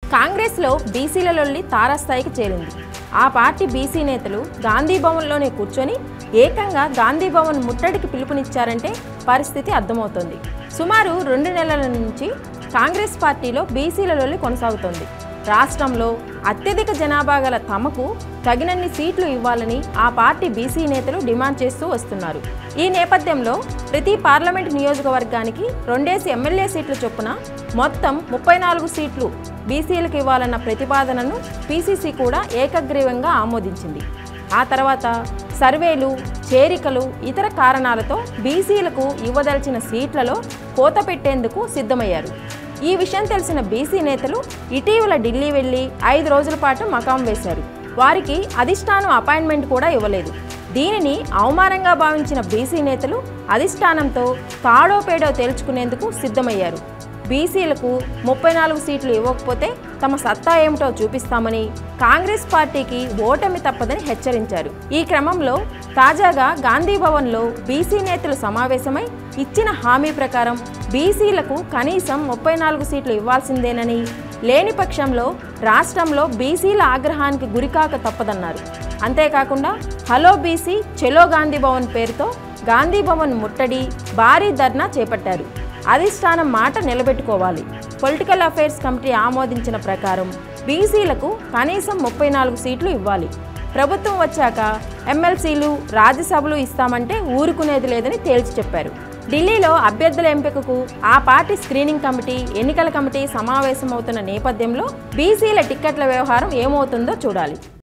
కాంగ్రెస్లో బీసీల లొల్లి తారాస్థాయికి చేరింది ఆ పార్టీ బీసీ నేతలు గాంధీ భవన్లోనే కూర్చొని ఏకంగా గాంధీ భవన్ ముట్టడికి పిలుపునిచ్చారంటే పరిస్థితి అర్థమవుతోంది సుమారు రెండు నెలల నుంచి కాంగ్రెస్ పార్టీలో బీసీల లొల్లి కొనసాగుతోంది రాష్ట్రంలో అత్యధిక జనాభా గల తమకు తగినన్ని సీట్లు ఇవ్వాలని ఆ పార్టీ బీసీ నేతలు డిమాండ్ చేస్తూ వస్తున్నారు ఈ నేపథ్యంలో ప్రతి పార్లమెంట్ నియోజకవర్గానికి రెండేసి ఎమ్మెల్యే సీట్ల చొప్పున మొత్తం ముప్పై నాలుగు సీట్లు బీసీలకు ఇవ్వాలన్న ప్రతిపాదనను పీసీసీ కూడా ఏకగ్రీవంగా ఆమోదించింది ఆ తర్వాత సర్వేలు చేరికలు ఇతర కారణాలతో బీసీలకు ఇవ్వదలిచిన సీట్లలో కోత పెట్టేందుకు సిద్ధమయ్యారు ఈ విషయం తెలిసిన బీసీ నేతలు ఇటీవల ఢిల్లీ వెళ్లి ఐదు రోజుల పాటు మకాం వేశారు వారికి అధిష్టానం అపాయింట్మెంట్ కూడా ఇవ్వలేదు దీనిని అవమానంగా భావించిన బీసీ నేతలు అధిష్టానంతో తాడో పేడో తేల్చుకునేందుకు సిద్ధమయ్యారు బీసీలకు ముప్పై నాలుగు సీట్లు ఇవ్వకపోతే తమ సత్తా ఏమిటో చూపిస్తామని కాంగ్రెస్ పార్టీకి ఓటమి తప్పదని హెచ్చరించారు ఈ క్రమంలో తాజాగా గాంధీ భవన్లో బీసీ నేతలు సమావేశమై ఇచ్చిన హామీ ప్రకారం బీసీలకు కనీసం ముప్పై నాలుగు సీట్లు ఇవ్వాల్సిందేనని లేని పక్షంలో రాష్ట్రంలో బీసీల ఆగ్రహానికి గురికాక తప్పదన్నారు అంతేకాకుండా హలో బీసీ చెలో గాంధీ భవన్ పేరుతో గాంధీ భవన్ ముట్టడి భారీ ధర్నా చేపట్టారు అధిష్టానం మాట నిలబెట్టుకోవాలి పొలిటికల్ అఫైర్స్ కమిటీ ఆమోదించిన ప్రకారం బీసీలకు కనీసం ముప్పై నాలుగు సీట్లు ఇవ్వాలి ప్రభుత్వం వచ్చాక ఎమ్మెల్సీలు రాజ్యసభలు ఇస్తామంటే ఊరుకునేది లేదని తేల్చి చెప్పారు ఢిల్లీలో అభ్యర్థుల ఎంపికకు ఆ పార్టీ స్క్రీనింగ్ కమిటీ ఎన్నికల కమిటీ సమావేశమవుతున్న నేపథ్యంలో బీసీల టిక్కెట్ల వ్యవహారం ఏమవుతుందో చూడాలి